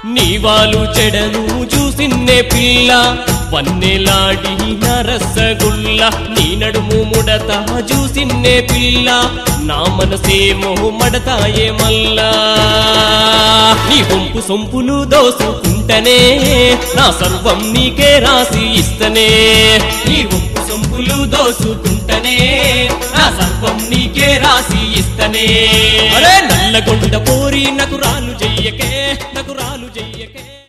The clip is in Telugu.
నీవాలు చెడను చూసిన్నే పిల్ల వన్నెలాడి నరసగుల్ల నీ నడుము ముడత చూసిన్నే పిల్ల నా మనసేమో మడతాయే మల్లా నీ వంపు సొంపులు దోసుకుంటనే నా సర్వం నీకే రాసి ఇస్తనే నీ వంపు సొంపులు దోసుకుంటనే నా సర్వం నీకే రాసి ఇస్తనే అరే నల్లగొండ పోరి నాకు రాలు చెయ్యకే నాకు రాలు చెయ్య